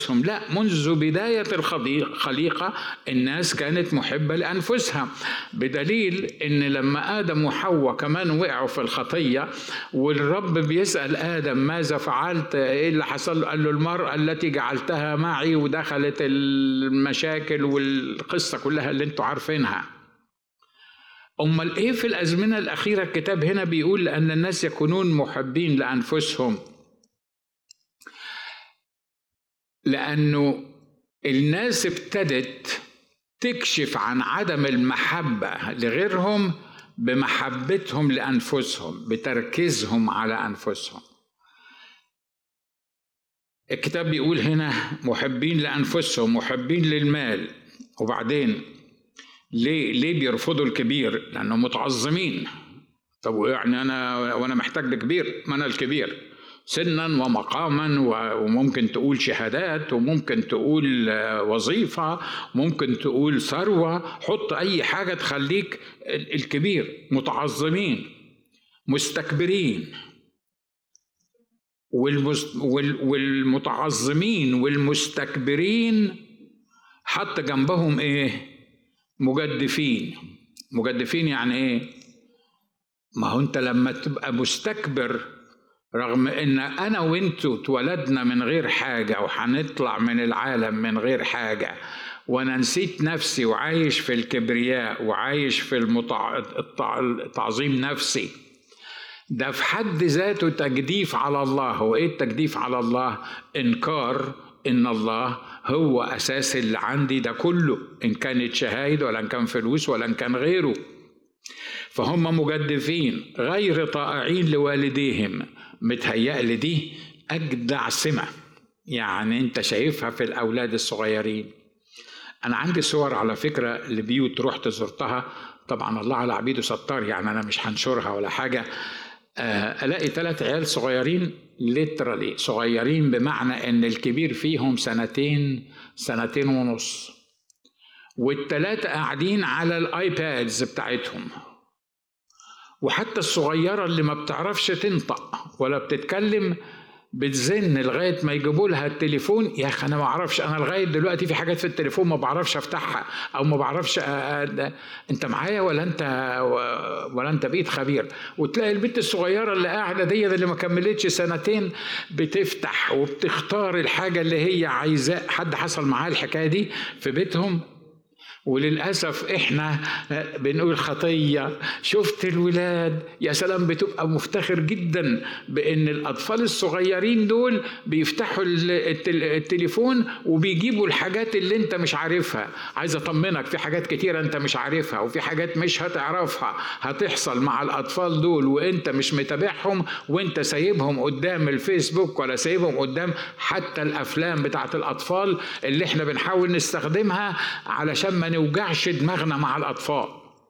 أنفسهم لا منذ بداية الخليقة الناس كانت محبة لأنفسها بدليل أن لما آدم وحواء كمان وقعوا في الخطية والرب بيسأل آدم ماذا فعلت إيه اللي حصل قال له المرأة التي جعلتها معي ودخلت المشاكل والقصة كلها اللي انتوا عارفينها أمال إيه في الأزمنة الأخيرة الكتاب هنا بيقول أن الناس يكونون محبين لأنفسهم لأنه الناس ابتدت تكشف عن عدم المحبة لغيرهم بمحبتهم لأنفسهم بتركيزهم على أنفسهم الكتاب بيقول هنا محبين لأنفسهم محبين للمال وبعدين ليه ليه بيرفضوا الكبير لأنهم متعظمين طب يعني أنا وأنا محتاج لكبير ما أنا الكبير سنا ومقاما وممكن تقول شهادات وممكن تقول وظيفة ممكن تقول ثروة حط أي حاجة تخليك الكبير متعظمين مستكبرين والمتعظمين والمستكبرين حط جنبهم ايه مجدفين مجدفين يعني ايه ما هو انت لما تبقى مستكبر رغم ان انا وانتوا اتولدنا من غير حاجه وهنطلع من العالم من غير حاجه وانا نسيت نفسي وعايش في الكبرياء وعايش في المتع... التعظيم نفسي ده في حد ذاته تجديف على الله هو ايه التجديف على الله انكار ان الله هو اساس اللي عندي ده كله ان كانت شهايد ولا ان كان فلوس ولا ان كان غيره فهم مجدفين غير طائعين لوالديهم متهيأ دي أجدع سمة يعني أنت شايفها في الأولاد الصغيرين أنا عندي صور على فكرة لبيوت رحت زرتها طبعا الله على عبيده ستار يعني أنا مش هنشرها ولا حاجة ألاقي ثلاث عيال صغيرين ليترالي صغيرين بمعنى إن الكبير فيهم سنتين سنتين ونص والتلاتة قاعدين على الآيبادز بتاعتهم وحتى الصغيرة اللي ما بتعرفش تنطق ولا بتتكلم بتزن لغايه ما يجيبوا لها التليفون يا اخي انا ما اعرفش انا لغايه دلوقتي في حاجات في التليفون ما بعرفش افتحها او ما بعرفش أ... انت معايا ولا انت ولا انت بقيت خبير وتلاقي البنت الصغيره اللي قاعده دي اللي ما كملتش سنتين بتفتح وبتختار الحاجه اللي هي عايزاه حد حصل معاه الحكايه دي في بيتهم وللأسف إحنا بنقول خطية شفت الولاد يا سلام بتبقى مفتخر جدا بأن الأطفال الصغيرين دول بيفتحوا التليفون وبيجيبوا الحاجات اللي أنت مش عارفها عايز أطمنك في حاجات كتيرة أنت مش عارفها وفي حاجات مش هتعرفها هتحصل مع الأطفال دول وأنت مش متابعهم وأنت سايبهم قدام الفيسبوك ولا سايبهم قدام حتى الأفلام بتاعت الأطفال اللي إحنا بنحاول نستخدمها علشان ما نوجعش دماغنا مع الأطفال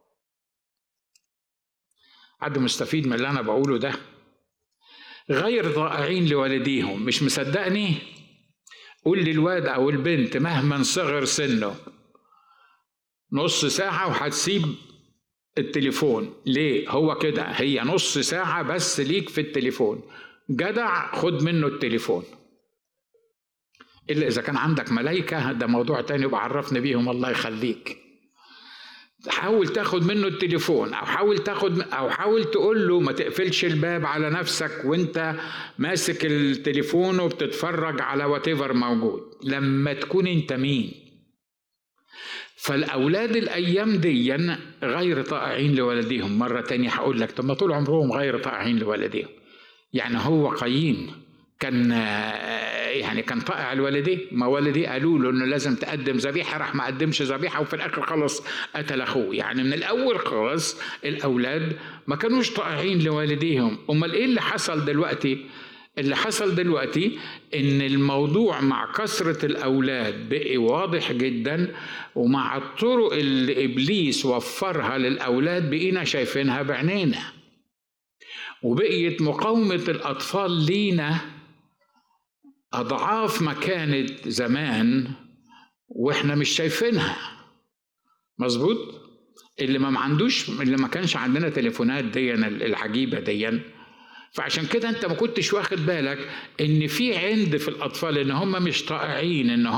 حد مستفيد من اللي أنا بقوله ده غير ضائعين لوالديهم مش مصدقني قول للواد أو البنت مهما صغر سنه نص ساعة وهتسيب التليفون ليه هو كده هي نص ساعة بس ليك في التليفون جدع خد منه التليفون إلا إذا كان عندك ملايكة ده موضوع تاني وبعرفني بيهم الله يخليك حاول تاخد منه التليفون او حاول تاخد او حاول تقول له ما تقفلش الباب على نفسك وانت ماسك التليفون وبتتفرج على وات موجود لما تكون انت مين فالاولاد الايام دي غير طائعين لوالديهم مره تانية هقول لك طب ما طول عمرهم غير طائعين لوالديهم يعني هو قايين كان يعني كان طائع لوالديه ما والديه قالوا له انه لازم تقدم ذبيحه راح ما قدمش ذبيحه وفي الاخر خلص قتل اخوه يعني من الاول خالص الاولاد ما كانوش طائعين لوالديهم امال ايه اللي حصل دلوقتي اللي حصل دلوقتي ان الموضوع مع كثره الاولاد بقي واضح جدا ومع الطرق اللي ابليس وفرها للاولاد بقينا شايفينها بعينينا وبقيت مقاومه الاطفال لينا أضعاف ما كانت زمان وإحنا مش شايفينها مظبوط اللي ما عندوش اللي ما كانش عندنا تليفونات دي العجيبة دي فعشان كده انت ما كنتش واخد بالك ان في عند في الاطفال ان هم مش طائعين ان